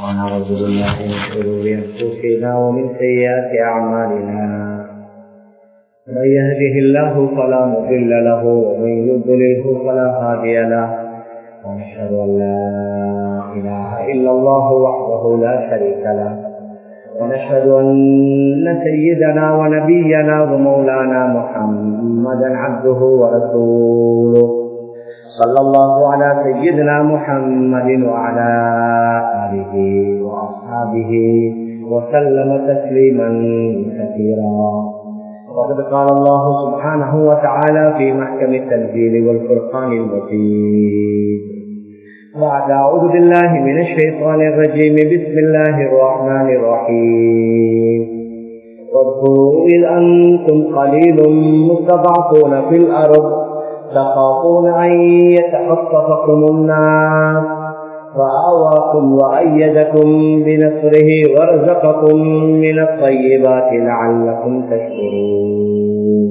ونعوذ بالله من شرور انفسنا ومن سيئات اعمالنا من يهده الله فلا مضل له ومن يضلله فلا هادي له ونشهد ان لا اله الا الله وحده لا شريك له ونشهد ان سيدنا ونبينا ومولانا محمدا عبده ورسوله صلى الله على سيدنا محمد وعلى آله وأصحابه وسلم تسليما كثيرا وقد قال الله سبحانه وتعالى في محكم التنزيل والفرقان المجيد بعد أعوذ بالله من الشيطان الرجيم بسم الله الرحمن الرحيم واذكروا إذ أنتم قليل مستضعفون في الأرض تخافون أن يتخطفكم الناس فآواكم وأيدكم بنصره ورزقكم من الطيبات لعلكم تشكرون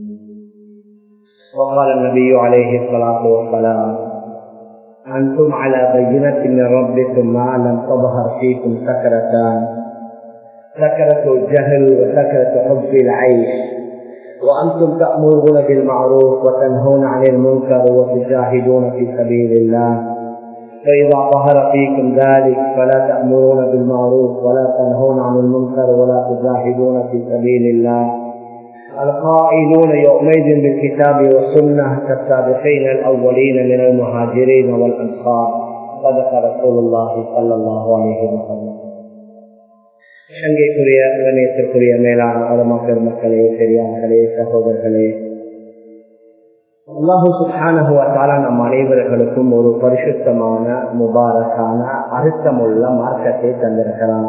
وقال النبي عليه الصلاة والسلام أنتم على بينة من ربكم ما لم تظهر فيكم سكرتان سكرة الجهل وسكرة حب العيش وأنتم تأمرون بالمعروف وتنهون عن المنكر وتجاهدون في سبيل الله فإذا ظهر فيكم ذلك فلا تأمرون بالمعروف ولا تنهون عن المنكر ولا تجاهدون في سبيل الله القائلون يومئذ بالكتاب والسنة كالسابقين الأولين من المهاجرين والأنصار صدق رسول الله صلى الله عليه وسلم சங்கைக்குரிய கணேசத்திற்குரிய மேலான அலமக்கள் மக்களே பெரியார்களே சகோதரர்களே அல்லாஹு சுஹானகுவத்தால நம் அனைவர்களுக்கும் ஒரு பரிசுத்தமான முபாரக்கான அழுத்தமுள்ள மார்க்கத்தை தந்திருக்கிறான்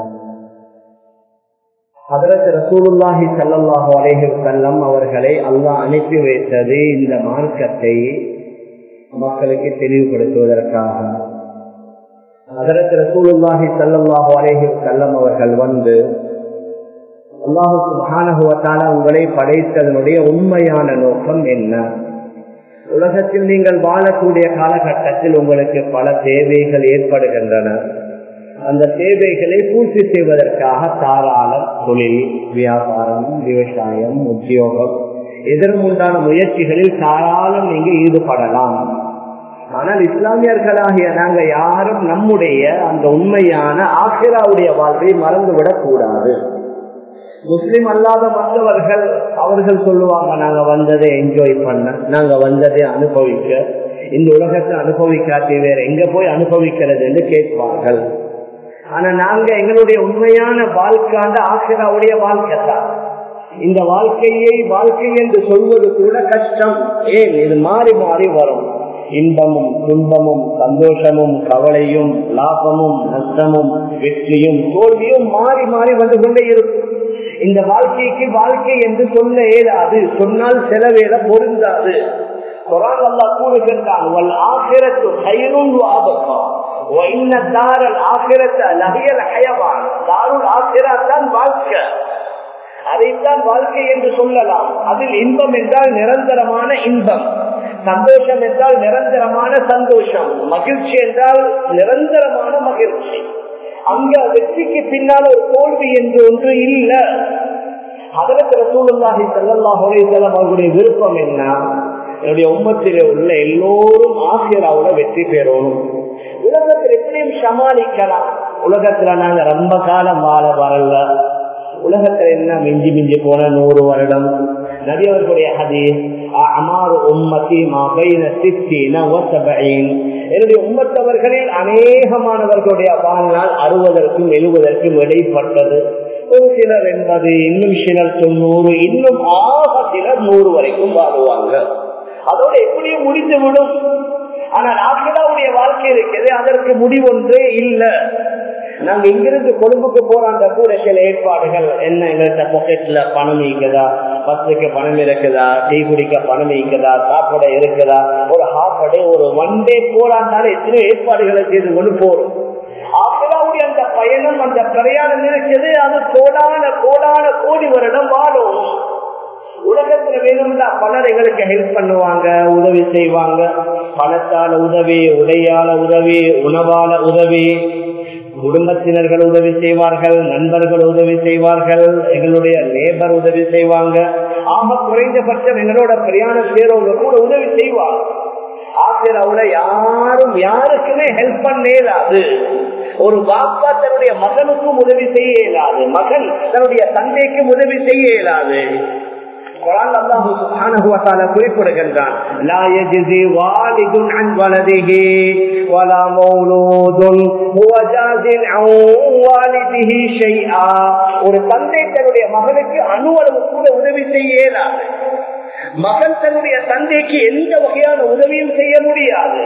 அதற்கு ரசூலுல்லாஹி சல்லாஹு அலேஹி செல்லம் அவர்களை அல்லாஹ் அனுப்பி வைத்தது இந்த மார்க்கத்தை மக்களுக்கு தெளிவுபடுத்துவதற்காக அதற்கு ரசூலுல்லாஹி சல்லாஹு அலேஹி செல்லம் அவர்கள் வந்து அல்லாஹு சுபானகுவத்தால உங்களை படைத்ததனுடைய உண்மையான நோக்கம் என்ன உலகத்தில் நீங்கள் வாழக்கூடிய காலகட்டத்தில் உங்களுக்கு பல தேவைகள் ஏற்படுகின்றன அந்த தேவைகளை பூர்த்தி செய்வதற்காக தாராளம் தொழில் வியாபாரம் விவசாயம் உத்தியோகம் எதிர்முண்டான முயற்சிகளில் தாராளம் நீங்க ஈடுபடலாம் ஆனால் இஸ்லாமியர்களாகிய நாங்க யாரும் நம்முடைய அந்த உண்மையான ஆசிராவுடைய வாழ்வை மறந்துவிடக் கூடாது முஸ்லிம் அல்லாத மற்றவர்கள் அவர்கள் சொல்லுவாங்க நாங்க வந்ததை என்ஜாய் பண்ண நாங்க வந்ததை அனுபவிக்க இந்த உலகத்தை அனுபவிக்காட்டி வேற எங்க போய் அனுபவிக்கிறது என்று கேட்பார்கள் ஆனா நாங்க எங்களுடைய உண்மையான வாழ்க்காண்ட ஆசிராவுடைய வாழ்க்கை தான் இந்த வாழ்க்கையை வாழ்க்கை என்று சொல்வது கூட கஷ்டம் ஏன் இது மாறி மாறி வரும் இன்பமும் துன்பமும் சந்தோஷமும் கவலையும் லாபமும் நஷ்டமும் வெற்றியும் தோல்வியும் மாறி மாறி வந்து கொண்டே இருக்கும் இந்த வாழ்க்கைக்கு வாழ்க்கை என்று சொல்ல இயலாது சொன்னால் செலவேல பொருந்தாது குரான் அல்லா கூறுகின்றான் வாழ்க்கை அதைத்தான் வாழ்க்கை என்று சொல்லலாம் அதில் இன்பம் என்றால் நிரந்தரமான இன்பம் சந்தோஷம் என்றால் நிரந்தரமான சந்தோஷம் மகிழ்ச்சி என்றால் நிரந்தரமான மகிழ்ச்சி அங்க வெற்றிக்கு பின்னால் ஒரு தோல்வி என்று ஒன்று இல்ல அதற்கு ரசூலுல்லாஹி ஸல்லல்லாஹு அலைஹி வஸல்லம் அவருடைய விருப்பம் என்ன என்னுடைய உம்மத்திலே உள்ள எல்லோரும் ஆசிராவுல வெற்றி பெறணும் உலகத்தில் எப்படியும் சமாளிக்கலாம் உலகத்துல நாங்க ரொம்ப காலம் வாழ வரல உலகத்துல என்ன மிஞ்சி மிஞ்சி போன நூறு வருடம் நபியவர்களுடைய ஹதீஸ் அமாறு உம்மத்தி மபைன சித்தின என்னுடைய உம்மத்தவர்களில் அநேகமானவர்களுடைய வாழ்நாள் அறுபதற்கும் எழுபதற்கும் இடைப்பட்டது ஒரு சிலர் எண்பது இன்னும் சிலர் தொண்ணூறு இன்னும் ஆக சிலர் நூறு வரைக்கும் வாழுவாங்க அதோட எப்படியும் முடிந்து விடும் ஆனால் ஆசிராவுடைய வாழ்க்கை இருக்கிறது அதற்கு முடிவொன்றே இல்லை நாங்க இங்கிருந்து கொழும்புக்கு போறாங்க கூட சில ஏற்பாடுகள் என்ன எங்கள்கிட்ட பாக்கெட்ல பணம் இருக்குதா பஸ்ஸுக்கு பணம் இருக்குதா டீ குடிக்க பணம் இருக்குதா சாப்பிட இருக்குதா ஒரு ஹாஃப் டே ஒரு ஒன் டே போறாண்டாலும் எத்தனை ஏற்பாடுகளை செய்து கொண்டு போறோம் ஆசிராவுடைய அந்த பயணம் அந்த பிரயாணம் இருக்குது அது கோடான கோடான கோடி வருடம் வாழும் உலகத்துல வேணும்னா பலர் எங்களுக்கு ஹெல்ப் பண்ணுவாங்க உதவி செய்வாங்க பணத்தால உதவி உடையால உதவி உணவால உதவி குடும்பத்தினர்கள் உதவி செய்வார்கள் நண்பர்கள் உதவி செய்வார்கள் எங்களுடைய லேபர் உதவி செய்வாங்க ஆக குறைந்தபட்சம் எங்களோட பிரயாண செய்யறவங்க கூட உதவி செய்வாங்க ஆசிரியவுல யாரும் யாருக்குமே ஹெல்ப் பண்ண இயலாது ஒரு பாப்பா தன்னுடைய மகனுக்கும் உதவி செய்ய இயலாது மகன் தன்னுடைய தந்தைக்கும் உதவி செய்ய இயலாது குரான் அல்லாஹு சுப்ஹானஹு வ தஆலா குறிப்பிடுகின்றான் லா யஜ்ஸி வாலிதுன் அன் வலதிஹி வலா மௌலூதுன் ஹுவ ஜாஸின் அன் வாலிதிஹி ஷைஆ ஒரு தந்தை தன்னுடைய மகனுக்கு அணுவளவு கூட உதவி செய்ய இயலாது மகன் தன்னுடைய தந்தைக்கு எந்த வகையான உதவியும் செய்ய முடியாது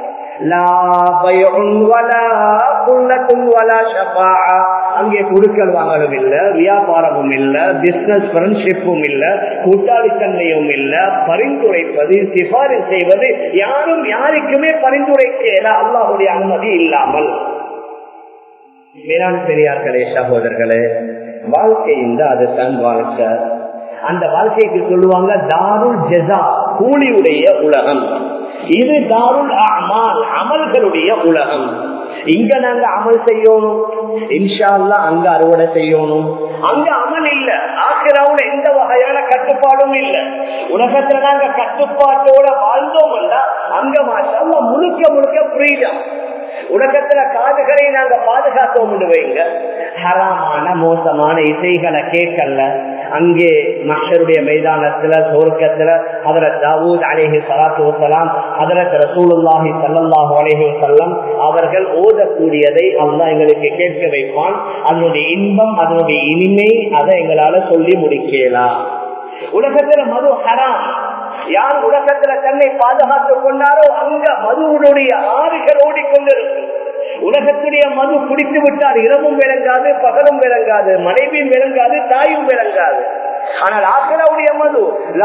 அங்கே குடுக்கல் வாங்கலும் இல்ல வியாபாரமும் இல்ல பிசினஸ் ஃப்ரெண்ட்ஷிப்பும் இல்ல கூட்டாளித்தன்மையும் இல்ல பரிந்துரைப்பது சிபாரிசு செய்வது யாரும் யாருக்குமே பரிந்துரைக்க அல்லாஹுடைய அனுமதி இல்லாமல் மேலாண் பெரியார்களே சகோதரர்களே வாழ்க்கை இந்த அதுதான் வாழ்க்கை அந்த வாழ்க்கைக்கு சொல்லுவாங்க தாருல் ஜெசா கூலியுடைய உலகம் இது தாருல் அமால் அமல்களுடைய உலகம் இங்க நாங்க அமல் செய்யணும் இன்ஷா அல்லா அங்க அறுவடை செய்யணும் அங்க அமல் இல்ல ஆசிராவுல எந்த வகையான கட்டுப்பாடும் இல்ல உலகத்துல நாங்க கட்டுப்பாட்டோட வாழ்ந்தோம் அங்க மாஷா முழுக்க முழுக்க ஃப்ரீடம் உலகத்துல காதுகளை நாங்க பாதுகாத்தோம் வைங்க ஹராமான மோசமான இசைகளை கேட்கல அங்கே மஷருடைய மைதானத்துல சோர்க்கத்துல அதரத் தாவூத் அலேஹி சலாத்து வசலாம் அதரத் ரசூலுல்லாஹி சல்லாஹு அலேஹி வசல்லம் அவர்கள் ஓதக்கூடியதை அல்லா எங்களுக்கு கேட்க வைப்பான் அதனுடைய இன்பம் அதனுடைய இனிமை அதை எங்களால சொல்லி முடிக்கலாம் உலகத்துல மது ஹராம் யார் உலகத்துல தன்னை பாதுகாத்துக் கொண்டாரோ அங்க மதுவுடைய ஆறுகள் ஓடிக்கொண்டிருக்கும் உலகத்துடைய மது குடித்து விட்டால் இரவும் விளங்காது பகலும் விளங்காது மனைவியும் விளங்காது தாயும் விளங்காது ஆனால் ஆசிராவுடைய மது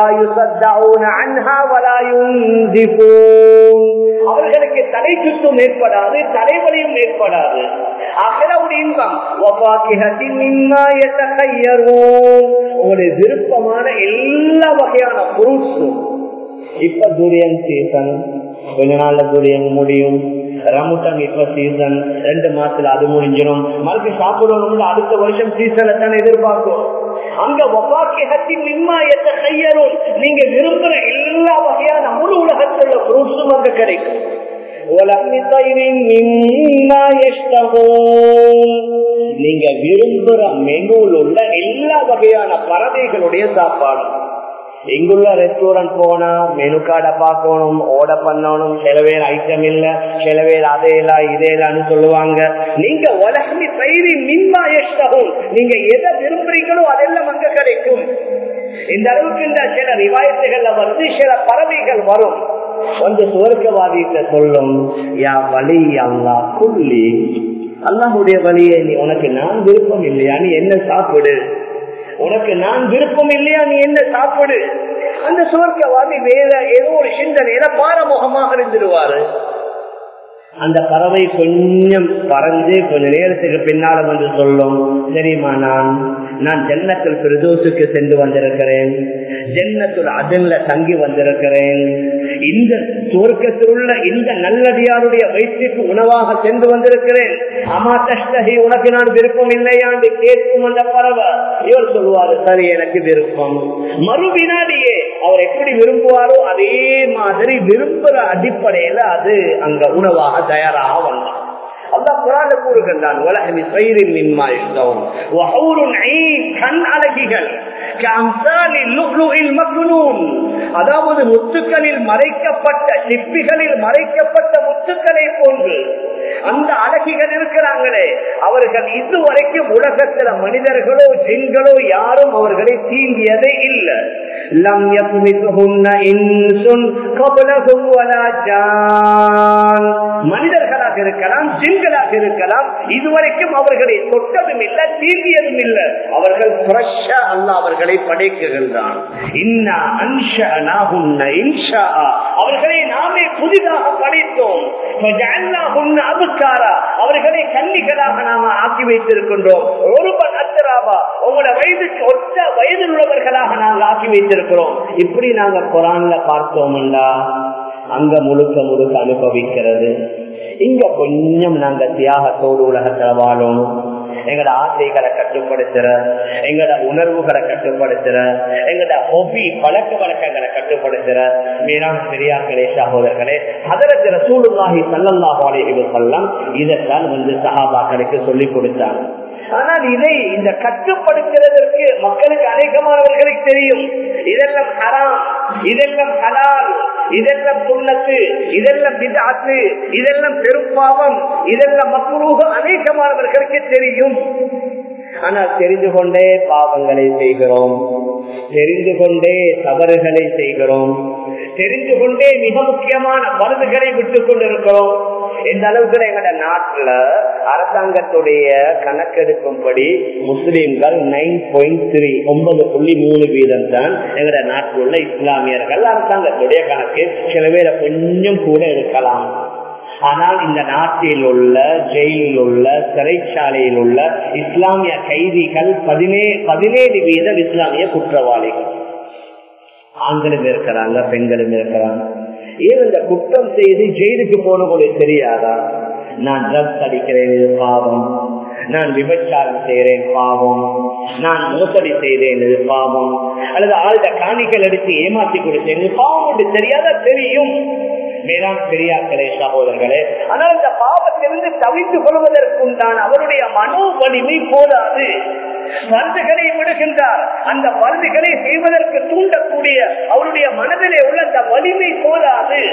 அவர்களுக்கு தடை சுத்தம் ஏற்படாது தலைவலியும் ஏற்படாது ஆசிராவுடைய இன்பம் உங்களுடைய விருப்பமான எல்லா வகையான புருஷும் இப்ப துரியன் சீசன் கொஞ்ச நாள்ல துரியன் முடியும் ரமுட்டன் இப்ப சீசன் ரெண்டு மாசத்துல அது முடிஞ்சிடும் மறுபடியும் சாப்பிடணும் அடுத்த வருஷம் சீசனை தான் எதிர்பார்க்கும் அங்க ஒப்பாக்கியத்தின் நிம்மாயத்தை கையறும் நீங்க விரும்புற எல்லா வகையான முழு உலகத்துல ஃப்ரூட்ஸும் அங்க கிடைக்கும் நீங்க விரும்புற மெனுவில் உள்ள எல்லா வகையான பறவைகளுடைய சாப்பாடு இங்குள்ள ரெஸ்டாரண்ட் போனா மெனு கார்டை பார்க்கணும் ஓர்டர் பண்ணணும் சில பேர் ஐட்டம் இல்ல சில பேர் அதே இல்ல இதே இல்லன்னு சொல்லுவாங்க நீங்க உலகி பயிரி மின்மா எஷ்டகும் நீங்க எதை விரும்புறீங்களோ அதெல்லாம் அங்க கிடைக்கும் இந்த அளவுக்கு இந்த சில ரிவாயத்துகள்ல வந்து சில பறவைகள் வரும் வந்து சுவர்க்கவாதிகிட்ட சொல்லும் யா வழி அல்லா புள்ளி அல்லாஹுடைய வழியை நீ உனக்கு நான் விருப்பம் இல்லையா நீ என்ன சாப்பிடு உனக்கு நான் விருப்பம் இல்லையா நீ என்ன சாப்பிடு அந்த சுவர்க்கவாதி வேற ஏதோ ஒரு சிந்தனையில பாரமுகமாக இருந்துடுவாரு அந்த பறவை கொஞ்சம் பறந்து கொஞ்ச நேரத்துக்கு பின்னால வந்து சொல்லும் தெரியுமா நான் நான் ஜன்னத்தில் பிரதோசுக்கு சென்று வந்திருக்கிறேன் ஜன்னத்தில் அதன்ல தங்கி வந்திருக்கிறேன் இந்த சுவர்க்கத்தில் உள்ள இந்த நல்லடியாருடைய வயிற்றுக்கு உணவாக சென்று வந்திருக்கிறேன் அமா தஷ்டகி உனக்கு நான் விருப்பம் இல்லையா என்று கேட்கும் அந்த பறவை இவர் சொல்லுவாரு சரி எனக்கு விருப்பம் மறு வினாடியே அவர் எப்படி விரும்புவாரோ அதே மாதிரி விரும்புற அடிப்படையில அது அங்க உணவாக தயாராக வந்தார் அல்லா குரான கூறுகின்றான் உலகமி பயிரில் நின்மா இஷ்டம் கண் அழகிகள் அதாவது முத்துக்களில் மறைக்கப்பட்ட சிப்பிகளில் மறைக்கப்பட்ட முத்துக்களை போன்று அந்த அழகிகள் இருக்கிறாங்களே அவர்கள் இதுவரைக்கும் உலகத்துல மனிதர்களோ ஜின்களோ யாரும் அவர்களை தீண்டியதே இல்லை லம் மனிதர்களாக இருக்கலாம் ஜின்களாக இருக்கலாம் இதுவரைக்கும் அவர்களை தொட்டதும் இல்லை தீண்டியதும் இல்லை அவர்கள் அல்ல அவர்களை படைக்குகின்றான் அவர்களை நாமே புதிதாக படைத்தோம் அவர்களை கன்னிகளாக நாம ஆக்கி வைத்திருக்கின்றோம் ஒருவன் அத்தராவா உங்களோட வயதுக்கு ஒத்த வயதில் உள்ளவர்களாக நாங்கள் ஆக்கி வைத்திருக்கிறோம் இப்படி நாங்க குரான்ல பார்த்தோம்டா அங்க முழுக்க முழுக்க அனுபவிக்கிறது இங்க கொஞ்சம் நாங்க தியாகத்தோடு உலகத்துல வாழணும் எங்கட ஆசைகளை கட்டுப்படுத்துற எங்கட உணர்வுகளை கட்டுப்படுத்துற எங்கட ஹொபி பழக்க வழக்கங்களை கட்டுப்படுத்துற மீனான பெரியார்களே சகோதரர்களே அதற்கு ரசூலுல்லாஹி சல்லல்லாஹு அலைஹி வஸல்லம் இதைத்தான் வந்து சஹாபாக்களுக்கு சொல்லிக் கொடுத்தாங்க ஆனால் இதை இந்த கட்டுப்படுத்துவதற்கு மக்களுக்கு அநேகமானவர்களுக்கு தெரியும் இதெல்லாம் ஹராம் இதெல்லாம் ஹலால் இதெல்லாம் சுண்ணத்து இதெல்லாம் பிதாத்து இதெல்லாம் பெரும்பாவம் இதெல்லாம் மக்குருக அநேகமானவர்களுக்கு தெரியும் ஆனால் தெரிந்து கொண்டே பாவங்களை செய்கிறோம் தெரிந்து கொண்டே தவறுகளை செய்கிறோம் தெரிந்து கொண்டே மிக முக்கியமான மருந்துகளை விட்டுக் கொண்டிருக்கிறோம் இந்த அளவுக்கு எங்களோட நாட்டுல அரசாங்கத்துடைய கணக்கெடுக்கும்படி முஸ்லிம்கள் நைன் பாயிண்ட் த்ரீ ஒன்பது புள்ளி மூணு வீதம் தான் எங்களோட நாட்டில் உள்ள இஸ்லாமியர்கள் அரசாங்கத்துடைய கணக்கு சில பேரை கொஞ்சம் கூட இருக்கலாம் ஆனால் இந்த நாட்டில் உள்ள ஜெயிலில் உள்ள சிறைச்சாலையில் உள்ள இஸ்லாமிய கைதிகள் பதினே பதினேழு வீதம் இஸ்லாமிய குற்றவாளிகள் ஆண்களும் இருக்கிறாங்க பெண்களும் இருக்கிறாங்க ஏன் இந்த குற்றம் செய்து ஜெயிலுக்கு போனவங்க தெரியாதா நான் ட்ரக்ஸ் அடிக்கிறேன் இது பாவம் நான் விபச்சாரம் செய்கிறேன் பாவம் நான் மோசடி செய்தேன் இது பாவம் அல்லது ஆழ்ந்த காணிகள் எடுத்து ஏமாற்றி கொடுத்தேன் இது பாவம் என்று தெரியாத தெரியும் மேலாண் பெரியார்களே சகோதரர்களே ஆனால் இந்த பாவத்திலிருந்து தவித்து கொள்வதற்குண்டான அவருடைய மனோ வலிமை போதாது மருந்துகளை விடுகின்றார் அந்த மருந்துகளை செய்வதற்கு தூண்டக்கூடிய அவருடைய மனதிலே உள்ள அந்த வலிமை போதாது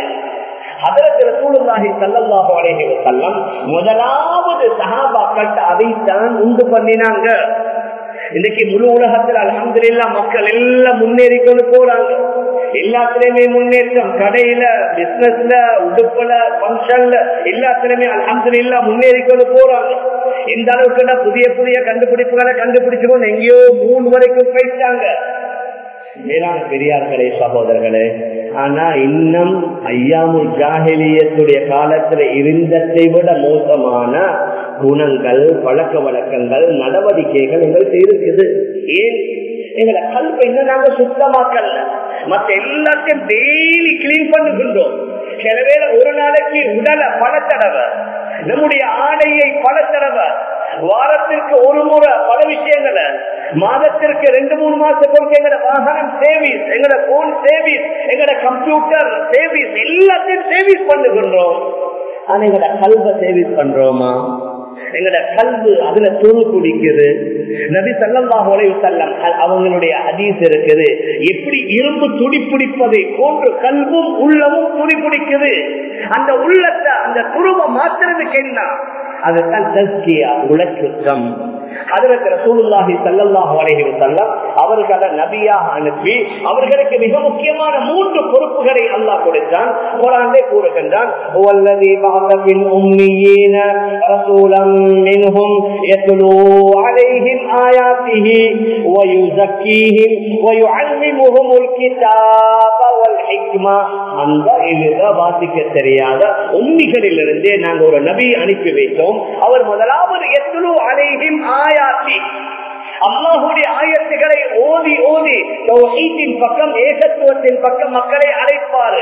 முதலாவது சகாபாக்கள் அதைத்தான் உண்டு பண்ணினாங்க இன்னைக்கு முழு உலகத்தில் அலமதுல்லா மக்கள் எல்லாம் முன்னேறி கொண்டு போறாங்க எல்லாத்துலயுமே முன்னேற்றம் கடையில பிசினஸ்ல உடுப்புல பங்கன்ல எல்லாத்துலயுமே அலமதுல்லா முன்னேறி கொண்டு போறாங்க இந்த அளவுக்கு புதிய புதிய கண்டுபிடிப்புகளை கண்டுபிடிச்சுக்கொண்டு எங்கேயோ மூணு வரைக்கும் போயிட்டாங்க மேலான பெரியார்களே சகோதரர்களே ஆனா இன்னும் ஐயாமு ஜாகிலியத்துடைய காலத்துல இருந்ததை விட மோசமான குணங்கள் பழக்க வழக்கங்கள் நடவடிக்கைகள் எங்களுக்கு இருக்குது ஏன் எங்களை கல்வி இன்னும் நாங்க சுத்தமாக்கல மத்த எல்லாத்தையும் டெய்லி கிளீன் பண்ணுகின்றோம் சில வேளை ஒரு நாளைக்கு உடலை பல தடவை நம்முடைய ஆடையை பல தடவை வாரத்திற்கு ஒரு முறை பல விஷயங்களை மாதத்திற்கு ரெண்டு மூணு மாசத்துக்கு எங்கட வாகனம் சேவிஸ் எங்கட போன் சேவிஸ் எங்கட கம்ப்யூட்டர் சேவிஸ் எல்லாத்தையும் சேவிஸ் பண்ணுகின்றோம் ஆனா எங்கட கல்வ சேவிஸ் பண்றோமா எங்கட கல்வு அதுல துணு குடிக்குது நபி சல்லாஹ் செல்லம் அவங்களுடைய ஹதீஸ் இருக்குது எப்படி இரும்பு துடிப்பிடிப்பதை போன்று கல்வும் உள்ளமும் துடிப்பிடிக்குது அந்த உள்ளத்தை அந்த துருவ மாத்துறதுக்கு என்ன அதுதான் தஸ்கியா உலச்சுத்தம் அதற்கு ரசூலுல்லாஹி ஸல்லல்லாஹு அலைஹி வஸல்லம் அவர்களை நபியாக அனுப்பி அவர்களுக்கு மிக முக்கியமான மூன்று பொறுப்புகளை அல்லாஹ் கொடுத்தான் குர்ஆனிலே கூறுகின்றான் "வல்லதி பஅஸ ஃபில் உம்மiyyin ரசூலம் மின்ஹும் யத்லூ அலைஹிம் ஆயாத்திஹி வ யுஸக்கீஹிம் வ யுஅல்லிமுஹுமுல் கிதாப வல் ஹிக்மா" அந்த எழுத வாசிக்க தெரியாத உம்மிகளிலிருந்தே நாங்க ஒரு நபி அனுப்பி வைத்தோம் அவர் முதலாவது எத்துலு அலைஹிம் ஆயாத்தி அல்லாஹுடைய ஆயத்துகளை ஓதி ஓதி தௌஹீத்தின் பக்கம் ஏகத்துவத்தின் பக்கம் மக்களை அழைப்பாரு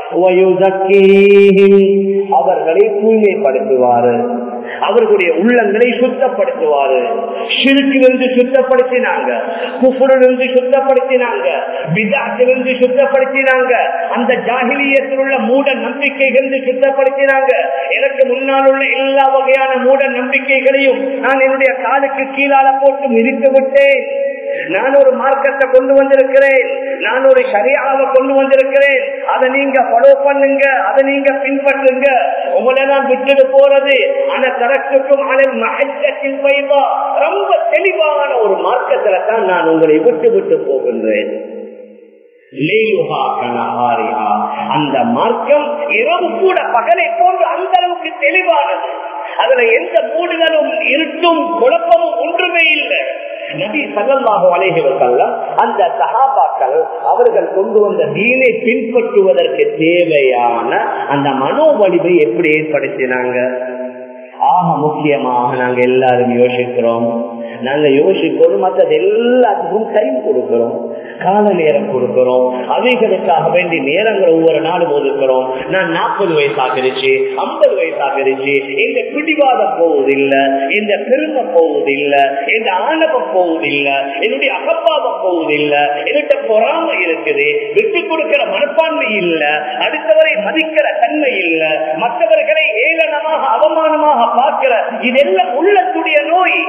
அவர்களை தூய்மைப்படுத்துவாரு அவர்களுடைய உள்ளங்களை சுத்தப்படுத்துவாரு சிறுக்கிலிருந்து சுத்தப்படுத்தினாங்க குஃபுரிலிருந்து சுத்தப்படுத்தினாங்க விதாத்திலிருந்து சுத்தப்படுத்தினாங்க அந்த ஜாகிலியத்தில் உள்ள மூட நம்பிக்கைகளிலிருந்து சுத்தப்படுத்தினாங்க எனக்கு முன்னால் உள்ள எல்லா வகையான மூட நம்பிக்கைகளையும் நான் என்னுடைய காலுக்கு கீழால போட்டு மிதித்து விட்டேன் நான் ஒரு மார்க்கத்தை கொண்டு வந்திருக்கிறேன் நான் ஒரு சரியாவை கொண்டு வந்திருக்கிறேன் அதை நீங்க ஃபாலோ பண்ணுங்க அதை நீங்க பின்பற்றுங்க உங்களை நான் விட்டுட்டு போறது ஆனா தரத்துக்கும் அனல் மகத்தில் பைவா ரொம்ப தெளிவான ஒரு மார்க்கத்துல தான் நான் உங்களை விட்டு விட்டு போகின்றேன் அந்த மார்க்கம் இரவு கூட பகலை போன்று அந்த அளவுக்கு தெளிவானது அதுல எந்த மூடுகளும் இருட்டும் குழப்பமும் ஒன்றுமே இல்லை நபி சல்லல்லாஹு அலைஹி வஸல்லம் அந்த சஹாபாக்கள் அவர்கள் கொண்டு வந்த தீனை பின்பற்றுவதற்கு தேவையான அந்த மனோவலிவை எப்படி ஏற்படுத்தினாங்க ஆக முக்கியமாக நாங்க எல்லாரும் யோசிக்கிறோம் நாங்க யோசிக்கிறோம் மற்றது எல்லாத்துக்கும் டைம் கொடுக்கிறோம் கால நேரம் கொடுக்கிறோம் அவைகளுக்காக வேண்டி நேரங்கள் ஒவ்வொரு நாளும் ஒதுக்கிறோம் நான் நாற்பது வயசு ஆகிருச்சு ஐம்பது வயசு ஆகிருச்சு இந்த பிடிவாதம் போவதில்லை இந்த பெருமை போவதில்லை இந்த ஆணவம் போவதில்லை என்னுடைய அகப்பாவம் போவதில்லை என்கிட்ட பொறாமை இருக்குது விட்டு கொடுக்கிற மனப்பான்மை இல்ல அடுத்தவரை மதிக்கிற தன்மை இல்ல மற்றவர்களை ஏளனமாக அவமானமாக பார்க்கிற இதெல்லாம் உள்ளத்துடைய நோய்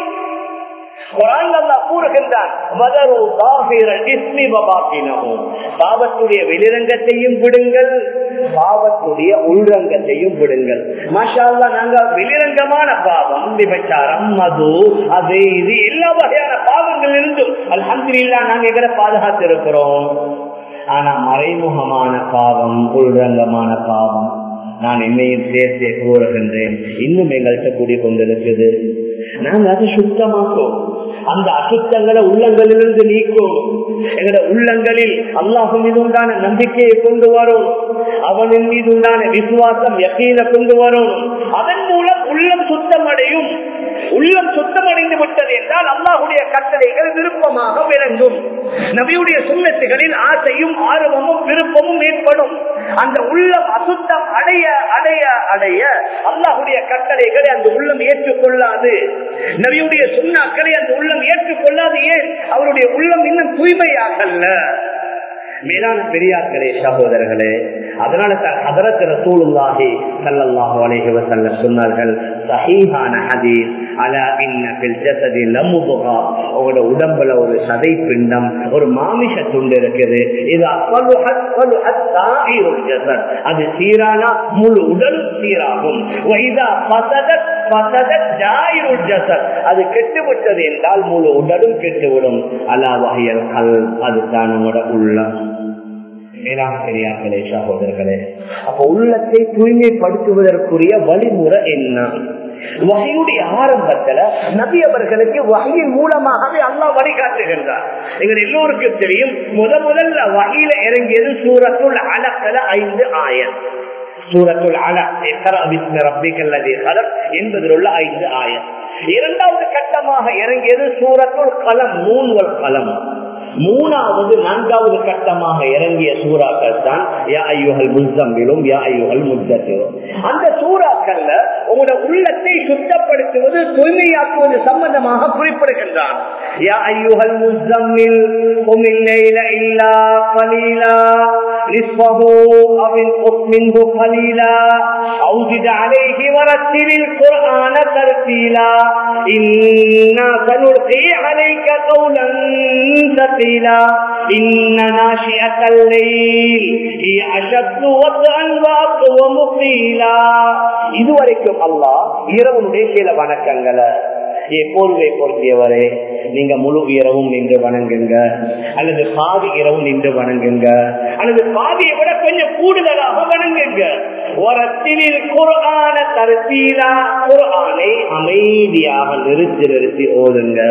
பாவத்துடைய வெளிரங்கத்தையும் விடுங்கள் பாவத்துடைய உள்ரங்கத்தையும் விடுங்கள் மாஷால்லா நாங்க வெளிரங்கமான பாவம் விபச்சாரம் மது அது இது எல்லா வகையான பாவங்கள் இருந்தும் அல்ஹம்துலில்லா நாங்க எங்களை பாதுகாத்து இருக்கிறோம் ஆனா மறைமுகமான பாவம் உள்ரங்கமான பாவம் நான் என்னையும் சேர்த்தே கூறுகின்றேன் இன்னும் எங்கள்கிட்ட கூடி கொண்டிருக்குது நாங்க அதை சுத்தமாக்கும் அந்த அசுத்தங்களை உள்ளங்களிலிருந்து நீக்கும் எங்களோட உள்ளங்களில் அல்லாஹு மீது உண்டான நம்பிக்கையை கொண்டு வரும் அவனின் மீது உண்டான விசுவாசம் யக்கீன கொண்டு வரும் அதன் மூலம் உள்ளம் சுத்தமடையும் உள்ளம் சுத்தமடைந்து விட்டது என்றால் அல்லாஹுடைய கட்டளைகள் விருப்பமாக விளங்கும் நபியுடைய சுண்ணத்துகளில் ஆசையும் ஆர்வமும் விருப்பமும் ஏற்படும் அந்த உள்ளம் அசுத்தம் அடைய அடைய அடைய அல்லாஹுடைய கட்டளைகளை அந்த உள்ளம் ஏற்றுக்கொள்ளாது நபியுடைய சுண்ணாக்களை அந்த உள்ளம் ஏற்றுக்கொள்ளாது ஏன் அவருடைய உள்ளம் இன்னும் தூய்மையாகல்ல மேலான பெரியார்களே சகோதரர்களே அதனால அதரத்து ரசூலுல்லாஹி ஸல்லல்லாஹு அலைஹி வஸல்லம் சொன்னார்கள் சஹீஹான ஹதீஸ் அலா இன்ன ஃபில் ஜஸதி லமுதுகா உங்களோட உடம்புல ஒரு சதை பிண்டம் ஒரு மாமிச துண்டு இருக்குது இது அஃபலுஹத் ஃபலுஹத் சாயிருல் ஜஸத் அது சீரானா முழு உடலும் சீராகும் வைதா ஃபஸதத் ஃபஸதத் ஜாயிருல் ஜஸத் அது கெட்டுவிட்டது என்றால் முழு உடலும் கெட்டுவிடும் அலா வகையல் கல் அதுதான் நம்மளோட உள்ளம் மேலாம் பெரியார்களே சகோதரர்களே அப்ப உள்ளத்தை தூய்மைப்படுத்துவதற்குரிய வழிமுறை என்ன வகையுடைய ஆரம்பத்துல நபி அவர்களுக்கு வகையின் மூலமாகவே அல்லா வழிகாட்டுகின்றார் எங்கள் எல்லோருக்கும் தெரியும் முத முதல்ல வகையில இறங்கியது சூரத்துள் அலக்கல ஐந்து ஆயன் சூரத்துள் அலக் என்பதில் உள்ள ஐந்து ஆயன் இரண்டாவது கட்டமாக இறங்கியது சூரத்துள் கலம் மூன்கள் கலம் மூணாவது நான்காவது கட்டமாக இறங்கிய சூறாக்கள் தான் யா ஐயுகள் முத்தம்பிலும் யா ஐயுகள் முத்தத்திலும் அந்த சூறாக்கள்ல உங்களோட உள்ளத்தை சுத்தப்படுத்துவது தூய்மையாக்குவது சம்பந்தமாக குறிப்பிடுகின்றான் யா ஐயுகள் முத்தம்மில் குமில்லைல இல்லா கலீலா نصفه أو انقص منه قليلا أو زد عليه ورتل القرآن ترتيلا إنا سنلقي عليك قولا ثقيلا إن ناشئة الليل هي أشد وطئا وأقوم قيلا இதுவரைக்கும் அல்லாஹ் இரவனுடைய சில வணக்கங்களை எப்போதுவை பொருத்தியவரே நீங்க முழு இரவும் நின்று வணங்குங்க அல்லது பாதி இரவும் நின்று வணங்குங்க அல்லது பாதியை விட கொஞ்சம் கூடுதலாக வணங்குங்க ஒரத்திலில் குரான தருத்தீலா குரானை அமைதியாக நிறுத்தி நிறுத்தி ஓதுங்க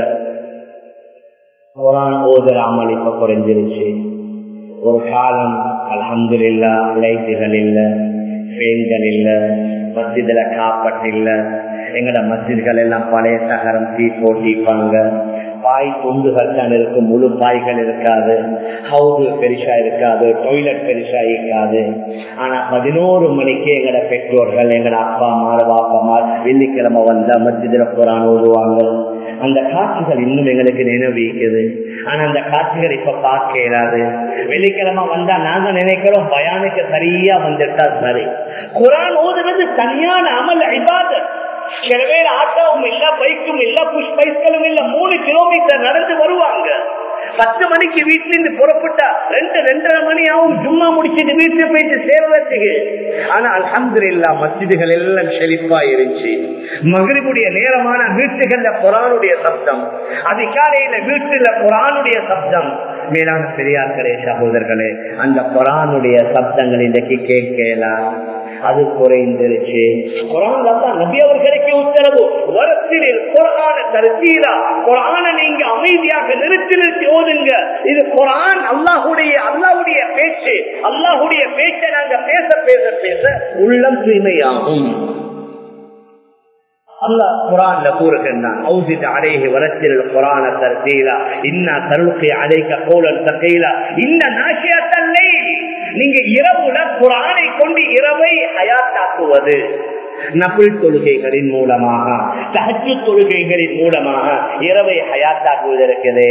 குரான் ஓதுற அமல் இப்ப குறைஞ்சிருச்சு ஒரு காலம் அலமது இல்லா லைட்டுகள் இல்ல பெண்கள் இல்ல மசிதில காப்பட்டு இல்ல எங்கட மசித்கள் எல்லாம் பழைய தகரம் தீ போட்டிப்பாங்க பாய் துண்டுகள் தான் இருக்கும் முழு பாய்கள் இருக்காது ஹவுஸ் பெருசா இருக்காது டாய்லெட் பெருசா இருக்காது ஆனா பதினோரு மணிக்கு எங்கட பெற்றோர்கள் எங்கட அப்பா அம்மா பாப்பா வெள்ளிக்கிழமை வந்தா மசிதில குரான் ஓடுவாங்க அந்த காட்சிகள் இன்னும் எங்களுக்கு நினைவிக்குது ஆனா அந்த காட்சிகள் இப்ப பார்க்க இயலாது வெள்ளிக்கிழமை வந்தா நாங்க நினைக்கிறோம் பயானுக்கு சரியா வந்துட்டா சரி குரான் ஓதுறது தனியான அமல் ஐபாதத் சில பேர் ஆட்டோவும் இல்ல பைக்கும் இல்ல புஷ் பைஸ்களும் இல்ல மூணு கிலோமீட்டர் நடந்து வருவாங்க பத்து மணிக்கு வீட்டுல இருந்து புறப்பட்டா ரெண்டு ரெண்டரை மணி ஆகும் சும்மா முடிச்சிட்டு வீட்டுல போயிட்டு சேர்றதுக்கு ஆனா அலமது இல்லா மசிதுகள் எல்லாம் செழிப்பா இருந்துச்சு மகிழ்வுடைய நேரமான வீட்டுகள்ல குரானுடைய சப்தம் அதிகாலையில வீட்டுல குரானுடைய சப்தம் மேலான பெரியார்களே சகோதரர்களே அந்த குரானுடைய சப்தங்கள் இன்றைக்கு கேட்கலாம் அது குறைந்துருச்சு குரான் தான் நபி அவர்களுக்கு உத்தரவு வரத்தில் குரான கருத்தீரா குரான நீங்க அமைதியாக நிறுத்தி நிறுத்தி ஓதுங்க இது குரான் அல்லாஹுடைய அல்லாஹுடைய பேச்சு அல்லாஹுடைய பேச்சை நாங்க பேச பேச பேச உள்ளம் தூய்மையாகும் அல்லாஹ் குரான்ல கூறுகின்றான் அவுசித் அலைஹி வரத்தில் குரான தர்தீலா இன்னா தருளுக்கு அலைக்க கோலன் தகைலா இந்த நாசியத்தல்லை நீங்க இரவுல குரானை கொண்டு இரவை ஹயாத்தாக்குவது நபிள் தொழுகைகளின் மூலமாக தஹஜு தொழுகைகளின் மூலமாக இரவை ஹயாத்தாக்குவதற்கிறது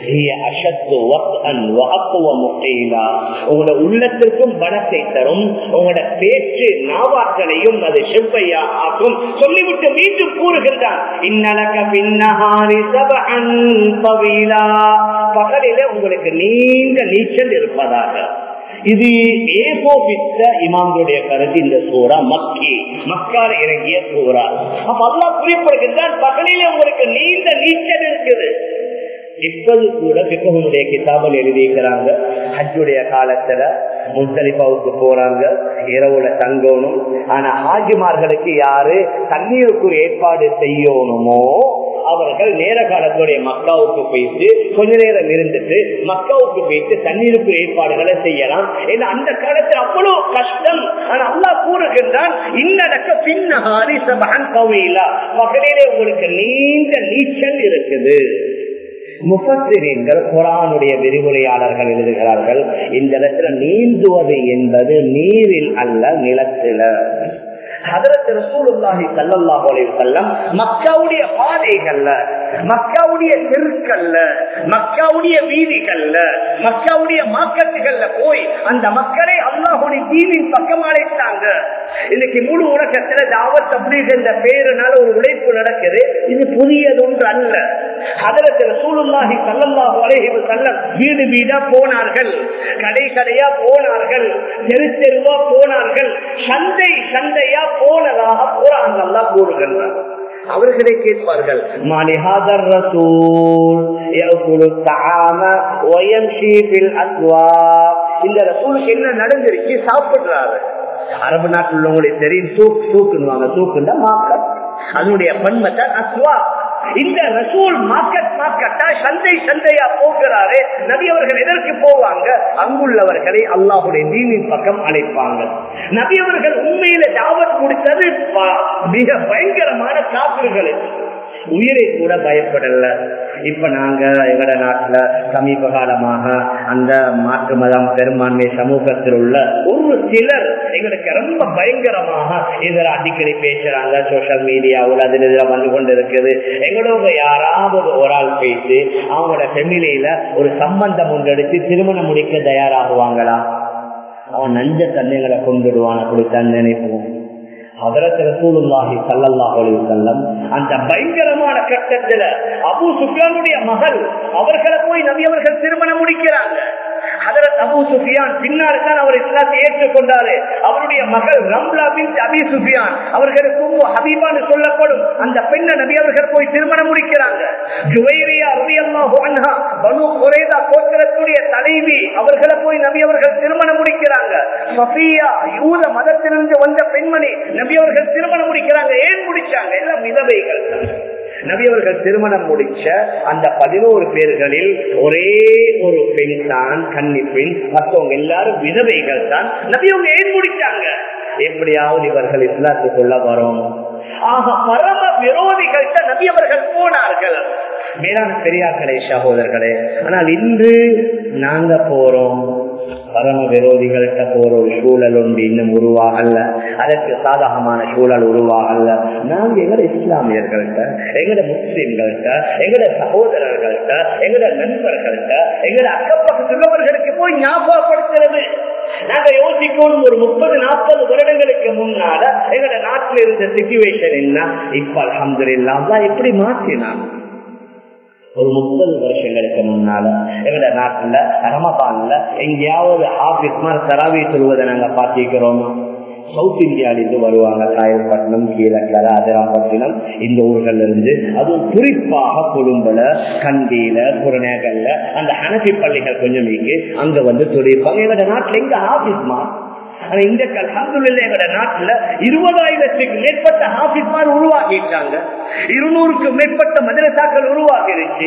உங்களோட உள்ளத்திற்கும் பலத்தை தரும் உங்களோட பேச்சு நாவாக்களையும் அது செவ்வையா ஆக்கும் சொல்லிவிட்டு மீண்டும் கூறுகின்றான் இன்னலக பின்னஹாரி சபஅன் பவீலா பகலில உங்களுக்கு நீண்ட நீச்சல் இருப்பதாக இது ஏகோபித்த இமாம்களுடைய கருத்து இந்த சூறா மக்கி மக்கால் இறங்கிய சூறா அப்ப அல்லா குறிப்பிடுகின்றான் பகலிலே உங்களுக்கு நீண்ட நீச்சல் இருக்குது இப்போது கூட பிக்கவனுடைய கிதாபல் எழுதியிருக்கிறாங்க ஹஜ்ஜுடைய காலத்துல முத்தலிப்பாவுக்கு போறாங்க இரவுல தங்கணும் ஆனா ஹாஜிமார்களுக்கு யாரு தண்ணீருக்கு ஏற்பாடு செய்யணுமோ அவர்கள் நேர காலத்துடைய மக்காவுக்கு போயிட்டு கொஞ்ச நேரம் இருந்துட்டு மக்காவுக்கு போயிட்டு தண்ணீருக்கு ஏற்பாடுகளை செய்யலாம் ஏன்னா அந்த காலத்தில் அவ்வளவு கஷ்டம் ஆனா அல்லா கூறுகின்றான் இன்னடக்க பின்னஹாரி சபகன் கவிலா பகலிலே உங்களுக்கு நீண்ட நீச்சல் இருக்குது முப்பத்திரீன்கள் குரானுடைய விரிவுரையாளர்கள் எழுதுகிறார்கள் இந்த இடத்துல நீந்துவது என்பது நீரில் அல்ல நிலத்தில மக்காவுடைய பாதைகள்ல மக்காவுடைய தெருக்கல்ல மக்காவுடைய வீதிகள்ல மக்காவுடைய மாக்கத்துகள்ல போய் அந்த மக்களை அல்லாஹுடைய தீவின் பக்கம் அழைத்தாங்க இன்னைக்கு முழு உலகத்துல தாவத் அப்படிங்கிற பேருனால ஒரு உழைப்பு நடக்குது இது புதியதொன்று அல்ல அதற்கு சூழ்நாகி சல்லல்லாஹு அலைஹி செல்லம் வீடு வீடா போனார்கள் கடை கடையா போனார்கள் தெரு தெருவா போனார்கள் சந்தை சந்தையா போனதாக போறாங்க எல்லாம் கூறுகின்றார் அவர்களே கேட்பார்கள் மாலிஹாதர் ரசூல் இந்த ரசூலுக்கு என்ன நடந்துருச்சு சாப்பிடுறாரு அரபு நாட்டில் உள்ளவங்களுக்கு தெரியும் தூக்கு தூக்குன்னுவாங்க தூக்குன்னா மாக்கம் அதனுடைய பண்பத்தை அஸ்வா இந்த ரசூல் மார்க்கெட் மார்க்கெட்டா சந்தை சந்தையா போகிறாரு நபி அவர்கள் எதற்கு போவாங்க அங்குள்ளவர்களை அல்லாஹுடைய தீனின் பக்கம் அழைப்பாங்க நபி அவர்கள் உண்மையில தாவத் கொடுத்தது மிக பயங்கரமான காப்பிர்களுக்கு உயிரை கூட பயப்படல இப்ப நாங்க எங்கட நாட்டுல சமீப காலமாக அந்த மாற்று மதம் பெரும்பான்மை சமூகத்தில் உள்ள ஒரு சிலர் எங்களுக்கு ரொம்ப பயங்கரமாக இதில் அடிக்கடி பேசுறாங்க சோசியல் மீடியாவில் அதில் இதுல வந்து கொண்டு இருக்குது எங்களோட யாராவது ஒரு ஆள் பேசி அவங்களோட ஃபெமிலியில ஒரு சம்பந்தம் ஒன்று எடுத்து திருமணம் முடிக்க தயாராகுவாங்களா அவன் நஞ்ச தன்னைகளை கொண்டுடுவான் அப்படித்தான் நினைப்போம் அந்த பயங்கரமான கட்டத்துல அபு சுஃபியானுடைய மகள் அவர்களை போய் நபி அவர்கள் திருமணம் முடிக்கிறாங்க அதற்கு அபு சுஃபியான் பின்னால் தான் அவர் இஸ்லாத்தை ஏற்றுக்கொண்டாரு அவருடைய மகள் ரம்லா பின் அபி சுஃபியான் அவர்களுக்கு ஹபீபான்னு சொல்லப்படும் அந்த பெண்ணை நபி அவர்கள் போய் திருமணம் முடிக்கிறாங்க ஜுவைரியா ரலியல்லாஹு அன்ஹா பனு குறைதா கோத்திரத்துடைய தலைவி அவர்களை போய் நபி அவர்கள் திருமணம் முடிக்கிறாங்க சஃபியா யூத மதத்திலிருந்து வந்த பெண்மணி நபி அவர்கள் திருமணம் முடிக்கிறாங்க ஏன் முடிச்சாங்க எல்லாம் விதவைகள் நபி அவர்கள் திருமணம் முடிச்ச அந்த பதினோரு பேர்களில் ஒரே ஒரு பெண் தான் கன்னி பெண் மற்றவங்க எல்லாரும் விதவைகள் தான் நபி அவங்க ஏன் முடிச்சாங்க எப்படியாவது இவர்கள் இஸ்லாத்துக்குள்ள வரும் ஆக பரம விரோதிகள்கிட்ட நபி அவர்கள் போனார்கள் மேலான பெரியார்களே சகோதரர்களே ஆனால் இன்று நாங்க போறோம் பரம விரோதிகள்கிட்ட போற ஒரு சூழல் ஒன்று இன்னும் உருவாகல அதற்கு சாதகமான சூழல் உருவாகல நாங்க எங்கட இஸ்லாமியர்கள்ட்ட எங்கட முஸ்லிம்கள்ட்ட எங்கட சகோதரர்கள்ட்ட எங்கட நண்பர்கள்ட்ட எங்கட அக்கப்பக்கத்துள்ளவர்களுக்கு போய் ஞாபகப்படுத்துறது நாங்க யோசிக்கணும் ஒரு முப்பது நாற்பது வருடங்களுக்கு முன்னால எங்கட நாட்டில் இருந்த சிச்சுவேஷன் என்ன இப்ப அலமது இல்லாம எப்படி மாற்றினான் ஒரு முப்பது வருஷங்களுக்கு முன்னால எங்கட நாட்டுல ரமபான்ல எங்கேயாவது ஆபீஸ் மாதிரி தராவி சொல்வதை நாங்க பாத்திக்கிறோம் சவுத் இந்தியாவிலிருந்து வருவாங்க காயல்பட்டினம் கீழக்கரை அதிராம்பட்டினம் இந்த ஊர்கள்ல இருந்து அதுவும் குறிப்பாக கொழும்புல கண்டியில புறநேகல்ல அந்த ஹனபி பள்ளிகள் கொஞ்சம் இங்கு அங்க வந்து தொழிற்பாங்க எங்கட நாட்டுல எங்க ஆபீஸ்மா ஆனா இந்த அலமதுல்ல எங்கட நாட்டுல இருபதாயிரத்துக்கு மேற்பட்ட ஹாபிஸ்மார் உருவாக்கிட்டாங்க இருநூறுக்கு மேற்பட்ட மதரசாக்கள் உருவாகிருச்சு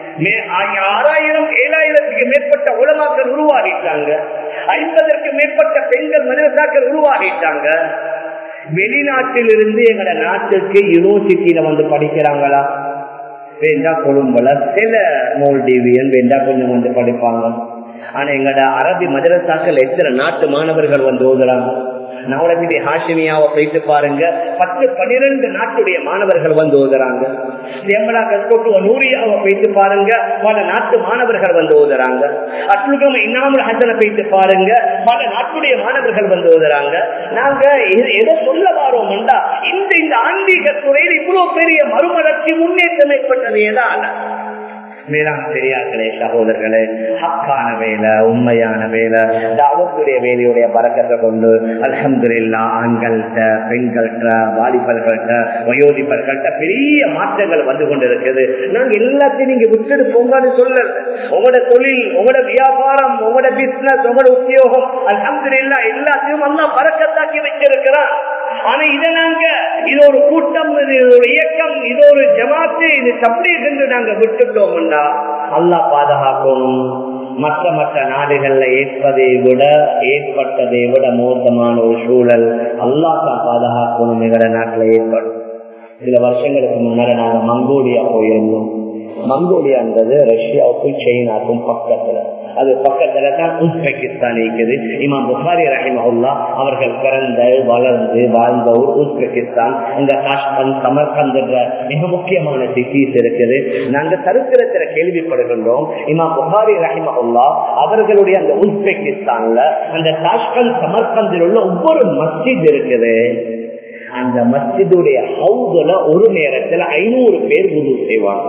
ஆறாயிரம் ஏழாயிரத்துக்கு மேற்பட்ட உலமாக்கள் உருவாகிட்டாங்க ஐம்பதற்கு மேற்பட்ட பெண்கள் மதரசாக்கள் உருவாகிட்டாங்க வெளிநாட்டிலிருந்து எங்கட நாட்டுக்கு யூனிவர்சிட்டியில வந்து படிக்கிறாங்களா வேண்டா கொழும்புல சில மோல்டிவியன் வேண்டா கொஞ்சம் வந்து படிப்பாங்க ஆனா எங்கட அரபி மதரசாக்கள் எத்தனை நாட்டு மாணவர்கள் வந்து ஓதுறாங்க நவரபிதி ஹாஷிமியாவை போயிட்டு பாருங்க பத்து பனிரெண்டு நாட்டுடைய மாணவர்கள் வந்து ஓதுறாங்க சேமலா கஸ்கோட்டு நூரியாவை போயிட்டு பாருங்க பல நாட்டு மாணவர்கள் வந்து ஓதுறாங்க அட்லுகம் இன்னாமல் ஹசனை போயிட்டு பாருங்க பல நாட்டுடைய மாணவர்கள் வந்து ஓதுறாங்க நாங்க எ- எதை சொல்ல வாரோம்டா இந்த இந்த ஆன்மீக துறையில் இவ்வளவு பெரிய மறுமலர்ச்சி முன்னேற்றம் ஏற்பட்டது ஏதால மேலாம் பெரியார்களே சகோதரர்களே ஹக்கான வேலை உண்மையான வேலை தாவத்துடைய வேலையுடைய பறக்கத்தை கொண்டு அலமதுல்லா ஆண்கள்கிட்ட பெண்கள்கிட்ட வாலிபர்கள்ட்ட வயோதிபர்கள்ட்ட பெரிய மாற்றங்கள் வந்து கொண்டிருக்குது நாங்க எல்லாத்தையும் நீங்க விட்டுட்டு போங்கன்னு சொல்லல உங்களோட தொழில் உங்களோட வியாபாரம் உங்களோட பிசினஸ் உங்களோட உத்தியோகம் அலமதுல்லா எல்லாத்தையும் நல்லா பறக்கத்தாக்கி வச்சிருக்கிறான் ஆனா இதை நாங்க இது ஒரு கூட்டம் இது ஒரு இயக்கம் இது ஒரு ஜமாத்து இது தப்லீக் என்று நாங்க விட்டுட்டோம்னா அல்லாஹ் பாதுகாக்கணும் மற்ற மற்ற நாடுகள்ல ஏற்பதை விட ஏற்பட்டதை விட மோசமான ஒரு சூழல் அல்லாஹ் தான் பாதுகாக்கணும் எங்களோட நாட்டுல ஏற்படும் சில வருஷங்களுக்கு முன்னாடி நாங்க மங்கோலியா போயிருந்தோம் மங்கோலியான்றது ரஷ்யாவுக்கும் சைனாக்கும் பக்கத்துல அது பக்கத்துல தான் உஸ்பெகிஸ்தான் இருக்குது இமாம் புகாரி ரஹிமஹுல்லா அவர்கள் பிறந்த வளர்ந்து வாழ்ந்த ஊர் உஸ்பெகிஸ்தான் இந்த காஷ்மன் சமர்கந்த் என்ற மிக முக்கியமான சிட்டிஸ் இருக்குது நாங்க சரித்திரத்துல கேள்விப்படுகின்றோம் இமாம் புகாரி ரஹிமஹுல்லா அவர்களுடைய அந்த உஸ்பெகிஸ்தான்ல அந்த காஷ்மன் சமர்கந்தில் உள்ள ஒவ்வொரு மஸ்ஜித் இருக்குது அந்த மஸ்ஜிதுடைய ஹவுதுல ஒரு நேரத்துல ஐநூறு பேர் உது செய்வாங்க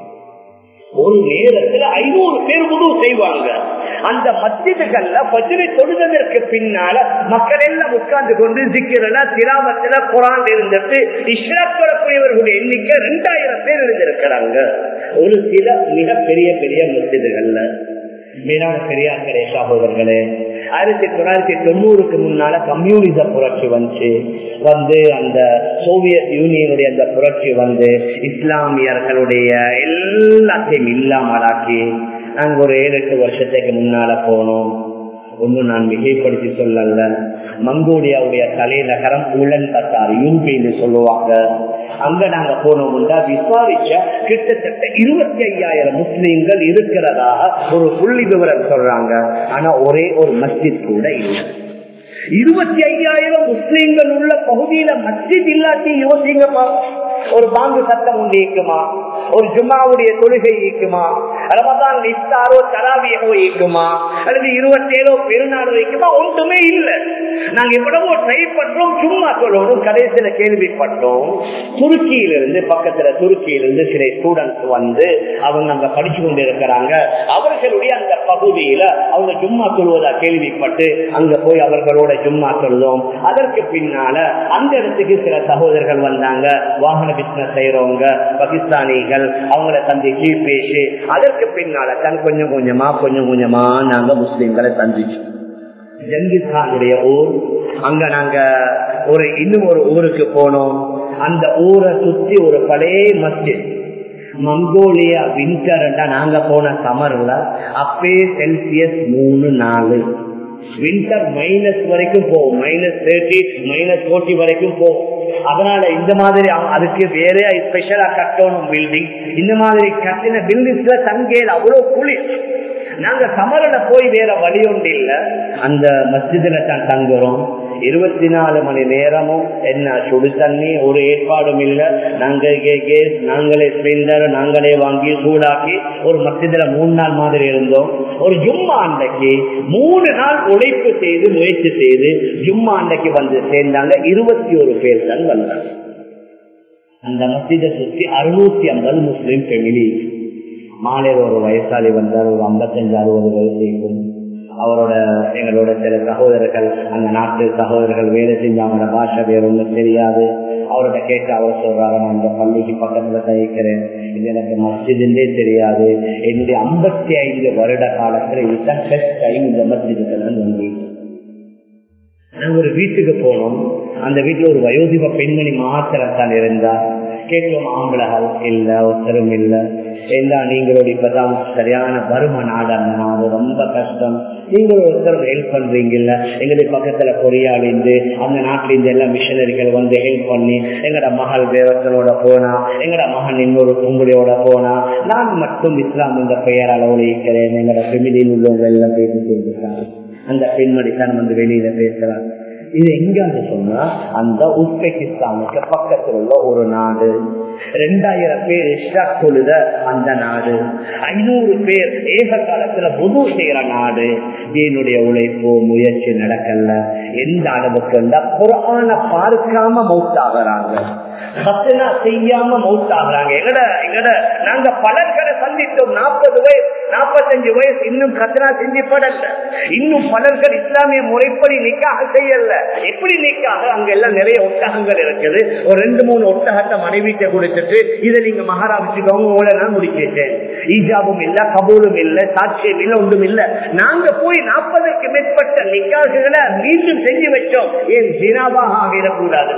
ஒரு நேரத்துல ஐநூறு பேர் உது செய்வாங்க அந்த மஸ்ஜிதுகள்ல பஜ்ரி தொழுததற்கு பின்னால மக்கள் எல்லாம் உட்கார்ந்து கொண்டு சிக்கிறல திராமத்துல குரான் இருந்துட்டு இஸ்லாத்துறக்கூடியவர்களுடைய எண்ணிக்கை ரெண்டாயிரம் பேர் இருந்திருக்கிறாங்க ஒரு சில மிக பெரிய பெரிய மஸ்ஜிதுகள்ல மேலான பெரியார்களே சகோதரர்களே ஆயிரத்தி தொள்ளாயிரத்தி தொண்ணூறுக்கு முன்னால கம்யூனிச புரட்சி வந்துச்சு வந்து அந்த சோவியத் யூனியனுடைய அந்த புரட்சி வந்து இஸ்லாமியர்களுடைய எல்லாத்தையும் இல்லாமலாக்கி நாங்க ஒரு ஏழு எட்டு வருஷத்துக்கு முன்னால போனோம் ஒன்னும் நான் மிகைப்படுத்தி சொல்லல மங்கோலியாவுடைய தலைநகரம் உலன் கத்தார் யூபின்னு சொல்லுவாங்க அங்க நாங்க போனோம்னா விசாரிச்ச கிட்டத்தட்ட இருபத்தி ஐயாயிரம் முஸ்லீம்கள் இருக்கிறதாக ஒரு புள்ளி விவரம் சொல்றாங்க ஆனா ஒரே ஒரு மஸ்ஜித் கூட இல்லை இருபத்தி ஐயாயிரம் முஸ்லீம்கள் உள்ள பகுதியில மஸ்ஜித் இல்லாட்டி யோசிங்கப்பா ஒரு பாங்கு சட்டம் உண்டு ஈக்குமா ஒரு ஜும்மாவுடைய தொழுகை ஈக்குமா ரமதான் இஸ்தாரோ தராவியோ ஈக்குமா அல்லது இருபத்தேழோ பெருநாளோ ஈக்குமா ஒன்றுமே இல்லை நாங்க எவ்வளவோ ட்ரை பண்றோம் சும்மா சொல்லணும் கடைசியில கேள்விப்பட்டோம் துருக்கியிலிருந்து பக்கத்துல துருக்கியிலிருந்து சில ஸ்டூடெண்ட்ஸ் வந்து அவங்க அங்க படிச்சு கொண்டு இருக்கிறாங்க அவர்களுடைய அந்த பகுதியில அவங்க சும்மா சொல்வதா கேள்விப்பட்டு அங்க போய் அவர்களோட சும்மா சொல்லுவோம் அதற்கு பின்னால அந்த இடத்துக்கு சில சகோதரர்கள் வந்தாங்க வாகன பிசினஸ் செய்யறவங்க பாகிஸ்தானிகள் அவங்கள சந்திச்சு பேசி அதற்கு பின்னால தான் கொஞ்சம் கொஞ்சமா கொஞ்சம் கொஞ்சமா நாங்க முஸ்லிம்களை சந்திச்சோம் ஜங்கிஸ்கானுடைய ஊர் அங்க நாங்க ஒரு இன்னும் ஒரு ஊருக்கு போனோம் அந்த ஊரை சுத்தி ஒரு பழைய மஸ்ஜித் மங்கோலியா வின்டர் நாங்க போன சமர்ல அப்பே செல்சியஸ் மூணு நாலு வின்டர் மைனஸ் வரைக்கும் போகும் மைனஸ் தேர்ட்டி மைனஸ் போர்ட்டி வரைக்கும் போகும் அதனால இந்த மாதிரி அவ- அதுக்கு வேற ஸ்பெஷலா கட்டணும் பில்டிங் இந்த மாதிரி கட்டின பில்டிங்ஸ்ல தங்கேல அவ்வளவு குளிர் நாங்க சமரல போய் வேற வழி ஒன்று இல்ல அந்த மஸ்ஜிதுல தான் தங்குறோம் இருபத்தி நாலு மணி நேரமும் என்ன சுடு தண்ணி ஒரு ஏற்பாடும் இல்ல நாங்க கே- கேஸ் நாங்களே சிலிண்டர் நாங்களே வாங்கி சூடாக்கி ஒரு மஸ்ஜிதுல மூணு நாள் மாதிரி இருந்தோம் ஒரு ஜும்மா அன்றைக்கு மூணு நாள் உழைப்பு செய்து முயற்சி செய்து ஜும்மா அன்றைக்கு வந்து சேர்ந்தாங்க இருபத்தி ஒரு பேர் தான் வந்தாங்க அந்த மஸ்ஜிதை சுத்தி அறுநூத்தி ஐம்பது முஸ்லிம் ஃபெமிலி மாலையில் ஒரு வயசாளி வந்தார் ஒரு ஐம்பத்தஞ்சு அறுபது வயசு இருக்கும் அவரோட எங்களோட சில சகோதரர்கள் அந்த நாட்டு சகோதரர்கள் வேலை செஞ்சாங்களோட பாஷை வேற ஒன்றும் தெரியாது அவரோட கேட்டு அவர் சொல்றாரு நான் இந்த பள்ளிக்கு பக்கத்துல தயிக்கிறேன் இது எனக்கு மஸ்ஜிதுன்னே தெரியாது என்னுடைய ஐம்பத்தி ஐந்து வருட காலத்துல இதுதான் ஃபர்ஸ்ட் டைம் இந்த மஸ்ஜிதுக்கு நான் வந்தேன் நாங்க ஒரு வீட்டுக்கு போனோம் அந்த வீட்டுல ஒரு வயோதிப பெண்மணி மாத்திரம் தான் இருந்தா கேட்கும் ஆம்பளகள் இல்ல ஒருத்தரும் இல்ல ஏண்டா நீங்களோட இப்பதான் சரியான வரும நாடு அந்த நாடு ரொம்ப கஷ்டம் நீங்களும் ஒருத்தரும் ஹெல்ப் பண்றீங்கல்ல எங்களுக்கு பக்கத்துல கொரியாலிருந்து அந்த நாட்டில இருந்து எல்லாம் மிஷனரிகள் வந்து ஹெல்ப் பண்ணி எங்கட மகள் வேறத்தனோட போனா எங்கட மகன் இன்னொரு உங்களோட போனா நான் மட்டும் இஸ்லாம் என்ற பெயரால் உழைக்கிறேன் எங்கட ஃபெமிலியில் உள்ளவங்க எல்லாம் பேசி செஞ்சுட்டாங்க அந்த பெண்மணி தான் வந்து வெளியில பேசுறாங்க இது எங்க சொன்னா அந்த உஸ்பெகிஸ்தானுக்கு பக்கத்தில் உள்ள ஒரு நாடு ரெண்டாயிரம் பேர் எக்ஸ்ட்ரா தொழுத அந்த நாடு ஐநூறு பேர் ஏக காலத்துல புது செய்யற நாடு என்னுடைய உழைப்பு முயற்சி நடக்கல எந்த அளவுக்கு இருந்தா குரான பார்க்காம மௌத்தாகிறாங்க சத்தனா செய்யாம மௌத்தாகிறாங்க எங்கட எங்கட நாங்க பலர்களை சந்தித்தோம் நாற்பது வயசு நாற்பத்தஞ்சு வயசு இன்னும் கத்தனா செஞ்சு படல இன்னும் பலர்கள் இஸ்லாமிய முறைப்படி நிக்காக செய்யல எப்படி நிக்காக அங்க எல்லாம் நிறைய ஒட்டகங்கள் இருக்குது ஒரு ரெண்டு மூணு ஒட்டகத்தை மனைவிட்ட கொடுத்துட்டு இதை நீங்க மகாரா வச்சுக்கோங்க உங்களை நான் முடிச்சிட்டேன் ஈஜாபும் இல்ல கபூலும் இல்ல சாட்சியம் இல்ல ஒன்றும் இல்ல நாங்க போய் நாற்பதுக்கு மேற்பட்ட நிக்காகுகளை மீண்டும் செஞ்சு வச்சோம் ஏன் ஜினாவாக ஆகிடக்கூடாது